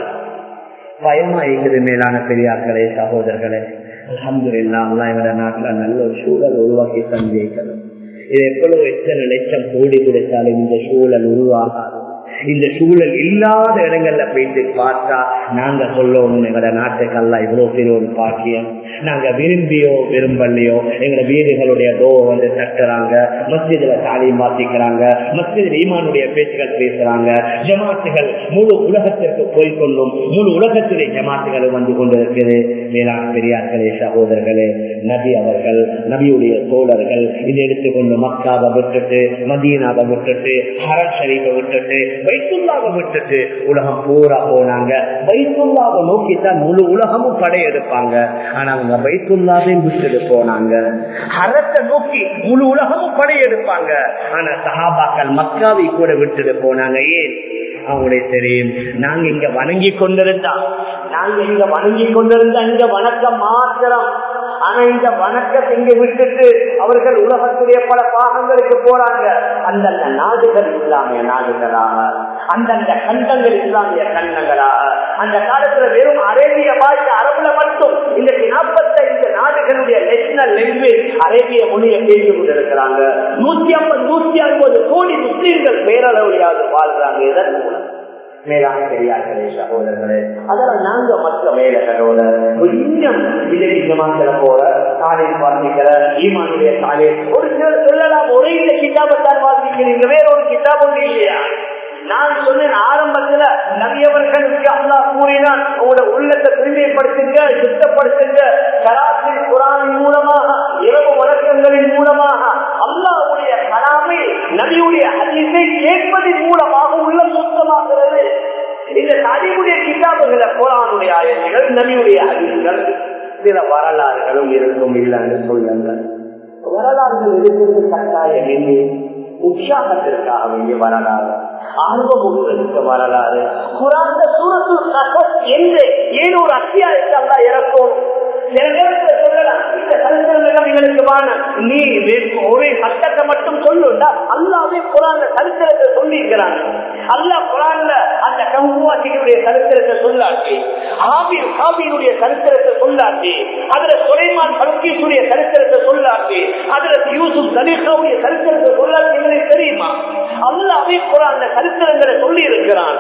பயமா இருக்குது மேலான பெரியார்களே சகோதரர்களே அலமதுல்லா எங்களோட நாட்டுல நல்ல ஒரு சூழல் உருவாக்கி சந்தேகணும் இது எவ்வளவு எத்தனை லட்சம் கோடி கொடுத்தாலும் இந்த சூழல் உருவாகாது இந்த சூழல் இல்லாத இடங்கள்ல போயிட்டு பார்த்தா நாங்க சொல்லணும் எங்களோட நாட்டுக்கெல்லாம் இவ்வளவு பெரிய ஒரு பாக்கியம் நாங்க விரும்பியோ விரும்பலையோ எங்களோட வீடுகளுடைய டோ வந்து தட்டுறாங்க மஸ்ஜிதுல தாலி மாத்திக்கிறாங்க மஸ்ஜித் ஈமானுடைய பேச்சுகள் பேசுறாங்க ஜமாத்துகள் முழு உலகத்திற்கு போய்கொண்டும் முழு உலகத்துடைய ஜமாத்துகள் வந்து கொண்டிருக்கிறது மேலான பெரியார்களே சகோதரர்களே நபி அவர்கள் நபியுடைய தோழர்கள் இதை எடுத்துக்கொண்டு மக்காவை விட்டுட்டு மதீனாவை விட்டுட்டு ஹரம் ஷரீஃபை விட்டுட்டு வைத்துள்ளாவை விட்டுட்டு உலகம் பூரா போனாங்க வைத்துள்ளாவை நோக்கித்தான் முழு உலகமும் படையெடுப்பாங்க ஆனா அவங்க வைத்துள்ளாவையும் விட்டுட்டு போனாங்க ஹரத்தை நோக்கி முழு உலகமும் படையெடுப்பாங்க ஆனா சஹாபாக்கள் மக்காவை கூட விட்டுட்டு போனாங்க ஏன் அவங்களுடைய தெரியும் நாங்க இங்க வணங்கி கொண்டிருந்தா நாங்க இங்க வணங்கி கொண்டிருந்தா இங்க வணக்கம் மாத்திரம் ஆனா இந்த வணக்கத்தை இங்க விட்டுட்டு அவர்கள் உலகத்துடைய பல பாகங்களுக்கு போறாங்க அந்தந்த நாடுகள் இஸ்லாமிய நாடுகளாக அந்தந்த கண்டங்கள் இஸ்லாமிய கண்டங்களாக அந்த காலத்துல வெறும் அரேபிய பாஷை அரபுல மட்டும் இன்னைக்கு நாற்பத்தைந்து நாடுகளுடைய நேஷனல் லாங்குவேஜ் அரேபிய மொழியை பேசி கொண்டிருக்கிறாங்க நூத்தி ஐம்பது நூத்தி அறுபது கோடி முஸ்லீம்கள் பேரளவிலாவது வாழ்றாங்க இதன் மூலம் மேலான பெரியார்களே சகோதரர்களே அதெல்லாம் நாங்க மற்ற மேலகளோட இன்னும் விஜயமாக்கிற போற சாலை வாசிக்கிற ஈமானுடைய சாலை ஒரு சிலர் சொல்லலாம் ஒரே இந்த கிட்டாபத்தான் வாசிக்கிறீங்க வேற ஒரு கிட்டாப் ஒன்று இல்லையா நான் சொன்னேன் ஆரம்பத்துல நவியவர்களுக்கு அல்லா கூறினான் உங்களோட உள்ளத்தை தூய்மைப்படுத்துங்க சுத்தப்படுத்துங்க கராத்தின் குரானின் மூலமாக இரவு வழக்கங்களின் மூலமாக அல்லாவுடைய கலாமை நபியுடைய அதிசை கேட்பதன் மூலமாக உள்ள சுத்தமாகிறது இந்த நபியுடைய கிதாபுகளை குரானுடைய ஆயங்கள் நபியுடைய அதிகள் சில வரலாறுகளும் இருக்கும் இல்லைன்னு சொல்லுங்கள் வரலாறுகள் இருக்கிறது கட்டாயம் இல்லை உற்சாகத்திற்காக வேண்டிய வரலாறு ஆர்வமுக்கு வரலாறு குராந்த சூரத்து என்று ஏன் ஒரு அத்தியாயத்தை அல்லா இறக்கணும் சில நேரத்தில் சொல்லலாம் இந்த சரித்திரம் எங்களுக்கு வான நீ ஒரே சட்டத்தை மட்டும் சொல்லுண்டா அல்லாவே குரான் சரித்திரத்தை சொல்லியிருக்கிறாங்க அல்லா குரான்ல அந்த கவுவாசிகளுடைய சரித்திரத்தை சொல்லாச்சு ஆபீர் காபியினுடைய சரித்திரத்தை சொல்லாச்சு அதுல சுலைமான் பல்கீசுடைய சரித்திரத்தை சொல்லாச்சு அதுல யூசுப் தலிகாவுடைய சரித்திரத்தை சொல்லாச்சு எங்களுக்கு தெரியுமா அல்லாவே குரான் சரித்திரங்களை சொல்லி இருக்கிறான்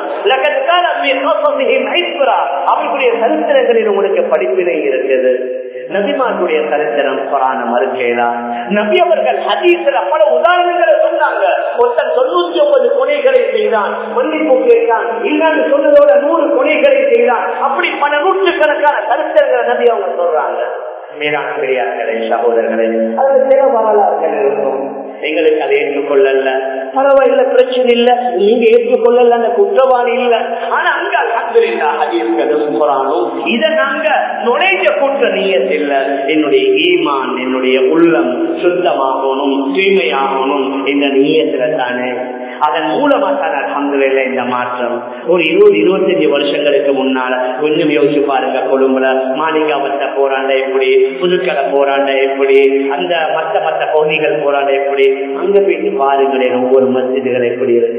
அவர்களுடைய சரித்திரங்களில் உங்களுக்கு படிப்பினை இருக்குது நபிமானுடைய சரித்திரம் குரான மறுக்கையிலா நபி அவர்கள் ஹதீஸ்ல பல உதாரணங்களை சொன்னாங்க ஒருத்தன் தொண்ணூத்தி ஒன்பது கொலைகளை செய்தான் மன்னிப்பு கேட்டான் இல்லன்னு சொன்னதோட நூறு கொலைகளை செய்தான் அப்படி பல நூற்றுக்கணக்கான சரித்திரங்களை நபி அவங்க சொல்றாங்க மேலான பெரியார்களே சகோதரர்களே அதுல சில வரலாறுகள் இருக்கும் எங்களுக்கு அதை ஏற்றுக்கொள்ளல பரவாயில்ல பிரச்சனை இல்ல நீங்க ஏற்றுக்கொள்ளல அந்த குற்றவாளி இல்ல ஆனா அங்க அலமதுல்லா ஹதீஸ்களும் குரானும் இதை நாங்க நுழைஞ்ச குற்ற நீயத் இல்ல என்னுடைய ஈமான் என்னுடைய உள்ளம் சுத்தமாகணும் தூய்மையாகணும் இந்த நீயத்துல தானே அதன் மூலமா தான் அலமதுல இந்த மாற்றம் ஒரு இருபது இருபத்தஞ்சு வருஷங்களுக்கு முன்னால கொஞ்சம் யோசிச்சு பாருங்க கொழும்புல மாளிகாவத்த போராண்ட எப்படி புதுக்கடை போராண்ட எப்படி அந்த மத்த மத்த பகுதிகள் போராண்ட எப்படி அங்க போயிட்டு பாருங்களேன் ஒவ்வொரு மசிதிகள் எப்படி இருக்கு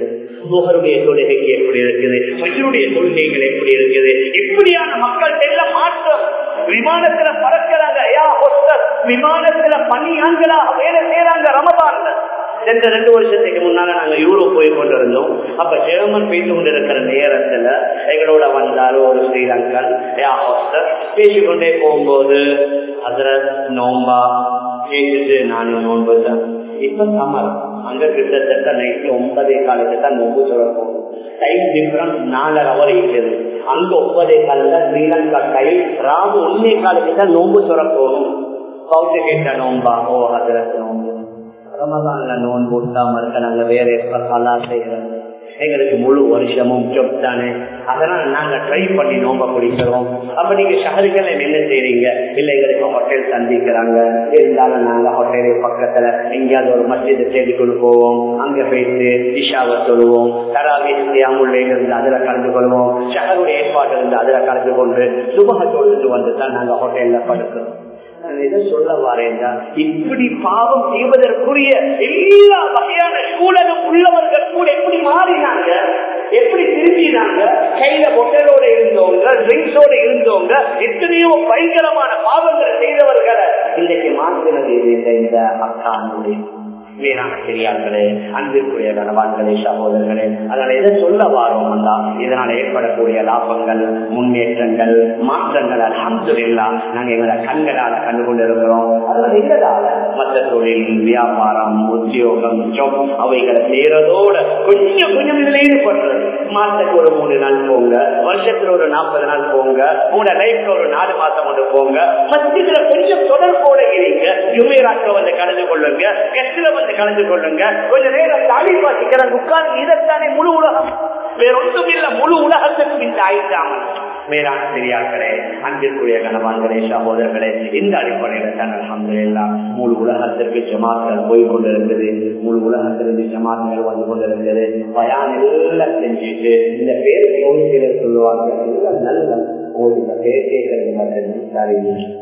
முகருடைய தொழுகைக்கு எப்படி இருக்குது பஜருடைய தொழுகைகள் எப்படி இருக்குது இப்படியான மக்கள் எல்லாம் மாற்றம் விமானத்துல பறக்கிறாங்க யா ஹொஸ்டர் விமானத்துல பணியாண்களாக வேலை செய்யறாங்க ரமதான்ல சென்ற ரெண்டு வருஷத்துக்கு முன்னால நாங்க யூரோப் போய் கொண்டிருந்தோம் அப்ப ஜெர்மன் பேசி கொண்டிருக்கிற நேரத்துல எங்களோட வந்தாரு ஒரு ஸ்ரீலங்கன் யா ஹொஸ்டர் பேசிக்கொண்டே போகும்போது அதுல நோம்பா கேட்டுட்டு நானும் நோன்பு தான் இப்ப சமர் அங்க கிட்டத்தட்ட நைட்டு ஒன்பதே காலுக்கு தான் நோம்பு சொல்லணும் டைம் டிஃபரன்ஸ் நாலரை அவர் இருக்குது அங்க ஒன்பதே காலில் ஸ்ரீலங்கா டைம் ராவு ஒன்னே காலுக்கு தான் நோம்பு சொல்லணும் பௌத்த கேட்ட நோம்பா ஓ அதுல நோம்பு ரமதான்ல நோன்பு விட்டாம இருக்க நாங்க வேற எப்ப கலா செய்யறோம் எங்களுக்கு முழு வருஷமும் ஜப் தானே அதனால நாங்க ட்ரை பண்ணி நோம்ப பிடிக்கிறோம் அப்ப நீங்க ஷஹருகளை என்ன செய்றீங்க இல்ல எங்களுக்கு ஹோட்டல் சந்திக்கிறாங்க இருந்தாலும் நாங்க ஹோட்டலு பக்கத்துல எங்கேயாவது ஒரு மஸ்ஜிதை தேடி கொண்டு போவோம் அங்க போயிட்டு இஷாவை சொல்லுவோம் தராவி அமுள்ள இருந்து அதுல கலந்து கொள்வோம் ஷஹருடைய ஏற்பாடு இருந்து அதுல கலந்து கொண்டு சுபக தொழுது வந்து தான் நாங்க ஹோட்டல்ல படுக்கிறோம் எதை சொல்ல வரேன்டா இப்படி பாவம் செய்வதற்குரிய எல்லா வகையான சூழலும் உள்ளவர்கள் கூட எப்படி மாறினாங்க எப்படி திரும்பினாங்க கையில பொட்டலோட இருந்தவங்க ட்ரிங்க்ஸோட இருந்தவங்க எத்தனையோ பயங்கரமான பாவங்களை செய்தவர்களை இன்றைக்கு மாற்றினது இந்த அக்கானுடைய வீரான பெரியார்களே அன்பிற்குரிய கணவான்களே சகோதரர்களே அதனால எதை சொல்ல வாரோம்னா இதனால் ஏற்படக்கூடிய லாபங்கள் முன்னேற்றங்கள் மாற்றங்கள் அலமது இல்லா நாங்க எங்களை கண்களால கண்டு கொண்டிருக்கிறோம் அதனால எங்களால மற்ற தொழில் வியாபாரம் உத்தியோகம் ஜொப் அவைகளை செய்யறதோட கொஞ்சம் கொஞ்சம் இதுல ஈடுபடுறது மாசத்துக்கு ஒரு மூணு நாள் போங்க வருஷத்துல ஒரு நாற்பது நாள் போங்க உங்களோட லைஃப்ல ஒரு நாலு மாசம் கொண்டு போங்க மத்தியத்துல கொஞ்சம் தொடர்போட இருங்க யுமேராக்க வந்து கலந்து கொள்ளுங்க கெஸ்ட்ல வந்து கலந்து கொள்ளுங்க கொஞ்ச நேரம் தாலி வாசிக்கிறாங்க உட்கார்ந்து இதைத்தானே முழு உலகம் வேற ஒன்றும் இல்ல முழு உலகத்துக்கும் இந்த ஆயிட்டாமல் மேலான பெரியார்களே அன்பிற்குரிய கணவான்களே சகோதரர்களே இந்த அடிப்படையில தான் அலமதுல்லா முழு உலகத்திற்கு ஜமாத்கள் போய் கொண்டிருந்தது முழு உலகத்திலிருந்து ஜமாத்கள் வந்து கொண்டிருந்தது பயான் எல்லாம் செஞ்சுட்டு இந்த பேர் கோரிக்கையில சொல்லுவாங்க எல்லாம் நல்ல ஒரு இந்த பேர் கேட்கறது சரி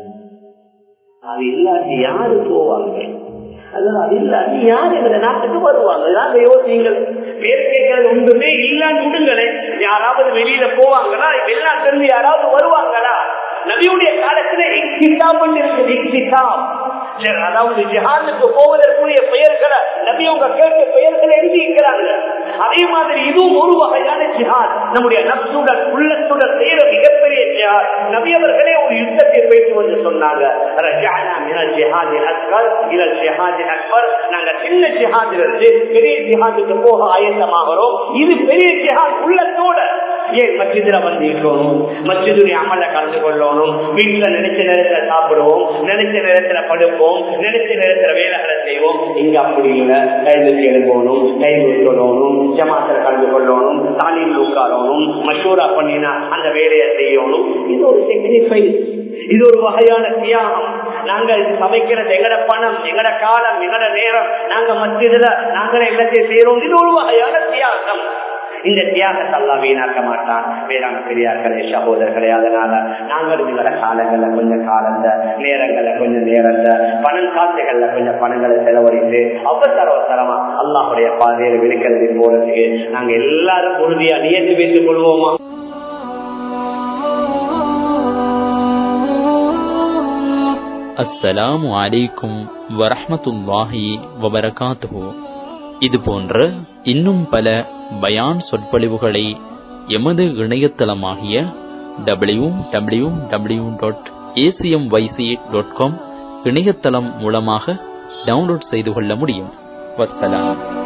அது இல்லாட்டி யாரு போவாங்க அதனால அது இல்லாட்டி யாரு இந்த நாட்டுக்கு வருவாங்க நாங்க யோசிங்கள் பேர் கேட்கறது ஒன்றுமே இல்லான்னு விடுங்களே யாராவது வெளியில போவாங்களா வெளிநாட்டுல இருந்து யாராவது வருவாங்களா நபியுடைய காலத்துல இக்திசாப் இருக்குது இக்திசாப் அதாவது ஜிஹானுக்கு போவதற்குரிய பெயர்களை நபி அவங்க கேட்ட பெயர்களை எழுதி இருக்கிறாங்க அதே மாதிரி இதுவும் ஒரு வகையான ஜிஹாத் நம்முடைய நப்சுடன் உள்ளத்துடன் செய்யற மிகப்பெரிய ஜிஹாத் நபி அவர்களே ஒரு யுத்தத்தை பேசி வந்து சொன்னாங்க நாங்க சின்ன ஜிஹாதில் இருந்து பெரிய ஜிஹாதுக்கு போக ஆயத்தமாகிறோம் இது பெரிய ஜிஹாத் உள்ளத்தோட ஏன் மஸ்ஜிதுல வந்து இருக்கணும் மஸ்ஜிதுடைய அமல கலந்து கொள்ளணும் வீட்டுல நினைச்ச நேரத்துல சாப்பிடுவோம் நினைச்ச நேரத்துல படுப்போம் நினைச்ச நேரத்துல வேலைகளை செய்வோம் இங்க அப்படி இல்லை கைது எழுப்பணும் கைது சொல்லணும் ஜமாத்துல கலந்து கொள்ளணும் தாலியில் உட்காரணும் மஷூரா பண்ணினா அந்த வேலையை செய்யணும் இது ஒரு செக்ரிஃபைஸ் இது ஒரு வகையான தியாகம் நாங்க சமைக்கிறது எங்கட பணம் எங்கட காலம் எங்கட நேரம் நாங்க மத்தியதுல நாங்களே எல்லாத்தையும் செய்யறோம் இது ஒரு வகையான தியாகம் இந்த தியாகத்தை அல்லா வீணாக்க மாட்டான் வேளாண் பெரியார்களே சகோதரர்களே அதனால நாங்கள் எங்களோட காலங்கள்ல கொஞ்சம் காலந்த நேரங்கள்ல கொஞ்சம் நேரத்த பணம் காசுகள்ல கொஞ்சம் பணங்களை செலவழித்து அவசர அவசரமா அல்லாஹுடைய பாதையில விழுக்கிறது போறதுக்கு நாங்க எல்லாரும் உறுதியா நியத்து வைத்துக் கொள்வோமா அஸ்ஸலாமு அலைக்கும் வரஹமத்துல்லாஹி வபரகாத்துஹு இது போன்ற இன்னும் பல பயான் சொற்பொழிவுகளை எமது இணையதளமாகிய W W W dot ACM YC dot com இணையதளம் மூலமாக டவுன்லோட் செய்து கொள்ள முடியும் வசலாம்